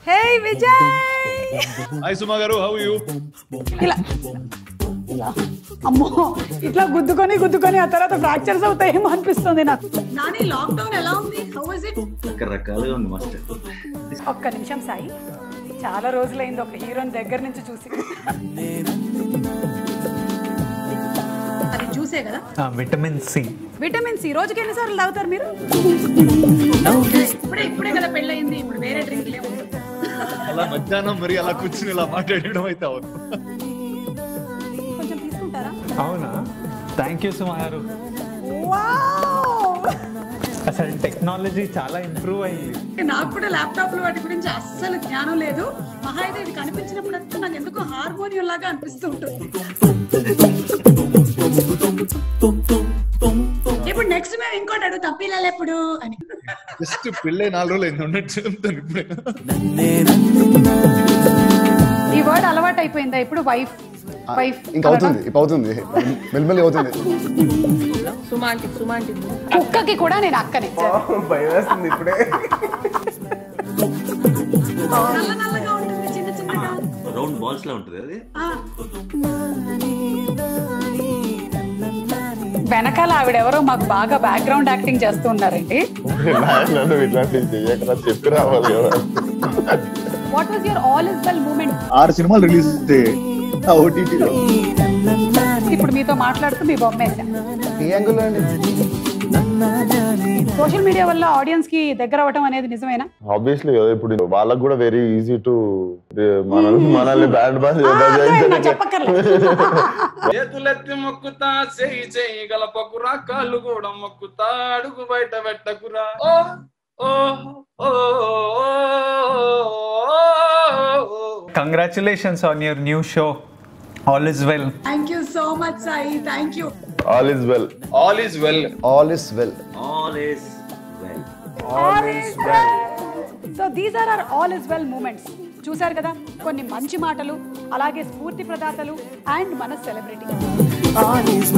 హే Vijay hi సుమా గారు how you ఇలా ఇలా అమ్మో ఇట్లా గుద్దుకొని గుద్దుకొని ఆ తర్వాత ఫ్రాక్చర్స్ అవుతాయేమో అనిపిస్తుంది నాకు నాని లాక్డౌన్ ఎలా ఉంది హౌ ఇస్ ఇట్ రకరకాలుగా ఉంది మాస్టర్ ఒక్క నిమిషం సాయి చాలా రోజులైంది ఒక హీరోని దగ్గర నుంచి చూసి అది చూసే కదా విటమిన్ సి విటమిన్ సి రోజుకి ఎన్నిసార్లు తాగుతారు మీరు ఇప్పుడే ఇప్పుడే కదా పెళ్ళయింది ఇప్పుడు వేరే డ్రింక్ లేవు అలా మధ్యాహ్నం మరి అలా కూర్చుని ఇలా మాట్లాడడం అయితే అవును కొంచెం తీసుకుంటారా అవునా థ్యాంక్ యూ సుమా గారు వావ్ అసలు టెక్నాలజీ చాలా ఇంప్రూవ్ అయింది నాకు కూడా ల్యాప్టాప్లు వాటి గురించి అస్సలు జ్ఞానం లేదు మహా అయితే ఇది కనిపించినప్పుడు నాకు ఎందుకో హార్మోనియం లాగా అనిపిస్తూ ఉంటుంది ఇప్పుడు నెక్స్ట్ మేము ఇంకోటి అడుగుతాం పిల్లలు ఎప్పుడు అని జస్ట్ పెళ్ళే నాలుగు రోజులు అయింది ఉన్నట్టు చెప్తాను ఇప్పుడే ఈ వర్డ్ అలవాటు అయిపోయిందా ఇప్పుడు వైఫ్ వైఫ్ ఇంకా అవుతుంది ఇప్పుడు అవుతుంది మెల్లిమెల్లి అవుతుంది కుక్కకి కూడా నేను అక్కనే భయం వేస్తుంది ఇప్పుడే నల్ల నల్లగా ఉంటుంది చిన్న చిన్నగా రౌండ్ బాల్స్ లా ఉంటుంది అది వెనకాల ఆవిడెవరో మాకు బాగా బ్యాక్గ్రౌండ్ యాక్టింగ్ చేస్తూ ఉన్నారండి నన్ను ఇట్లాంటివి చెయ్యకరా చెప్పి రావాలి కదా what was your all is well moment ఆరు సినిమాలు రిలీజ్ అయితే ఆ ఓటీటీలో ఇప్పుడు మీతో మాట్లాడుతూ మీ బొమ్మ వేసా ఈ యాంగిల్ అండి సోషల్ మీడియా వల్ల ఆడియన్స్ కి దగ్గర అవ్వటం అనేది నిజమేనా ఆబ్వియస్లీ కదా ఇప్పుడు వాళ్ళకి కూడా వెరీ ఈజీ టు మనల్ని మనల్ని బ్యాండ్ బాజ్ ఆ, అర్థమైంది, చెప్పక్కర్లేదు చేతులెత్తి మొక్కుతా చేయి చేయి గలపకురా కాళ్ళు కూడా మొక్కుతా అడుగు బయట పెట్టకురా oh oh oh congratulations on your new show all is well thank you so much Sai thank you all is well all is well all is well all is well so these are are all is well moments చూశారు కదా కొన్ని మంచి మాటలు అలాగే స్ఫూర్తి ప్రదాతలు and మన celebrity all is